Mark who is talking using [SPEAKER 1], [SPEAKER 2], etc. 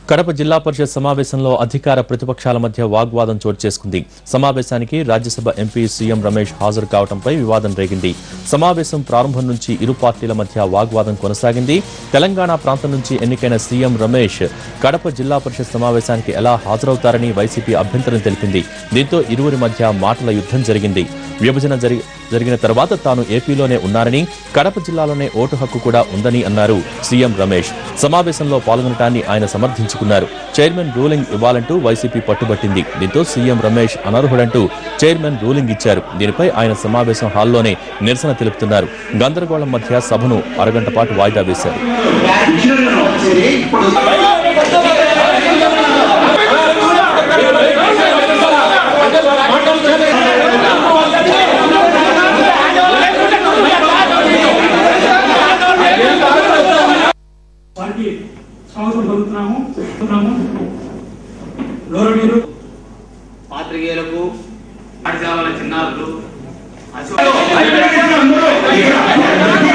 [SPEAKER 1] కడప జిల్లా పరిషత్ సమావేశంలో అధికార ప్రతిపక్షాల మధ్య వాగ్వాదం చోటు చేసుకుంది సమావేశానికి రాజ్యసభ ఎంపీ సీఎం రమేష్ హాజరు కావడంపై వివాదం రేగింది సమావేశం ప్రారంభం నుంచి ఇరు పార్టీల మధ్య వాగ్వాదం కొనసాగింది తెలంగాణ ప్రాంతం నుంచి ఎన్నికైన సీఎం రమేష్ కడప జిల్లా పరిషత్ సమావేశానికి ఎలా హాజరవుతారని వైసీపీ అభ్యంతరం తెలిపింది దీంతో ఇరువురి మధ్య మాటల యుద్ధం జరిగింది విభజన జరి జరిగిన తర్వాత తాను ఏపీలోనే ఉన్నారని కడప జిల్లాలోనే ఓటు హక్కు కూడా ఉందని అన్నారు సీఎం రమేష్ సమావేశంలో పాల్గొనటాన్ని ఆయన సమర్థించుకున్నారు చైర్మన్ రూలింగ్ ఇవ్వాలంటూ వైసీపీ పట్టుబట్టింది దీంతో సీఎం రమేష్ అనర్హుడంటూ చైర్మన్ రూలింగ్ ఇచ్చారు దీనిపై ఆయన సమావేశం హాల్లోనే నిరసన తెలుపుతున్నారు గందరగోళం మధ్య సభను అరగంట పాటు వాయిదా వేశారు
[SPEAKER 2] వారికి స్వాగతం పలుకుతున్నాము పలుకుతున్నాము గౌరవనీయులు
[SPEAKER 3] పాత్రికేయులకు పాఠశాలల చిన్నారులు అశోక్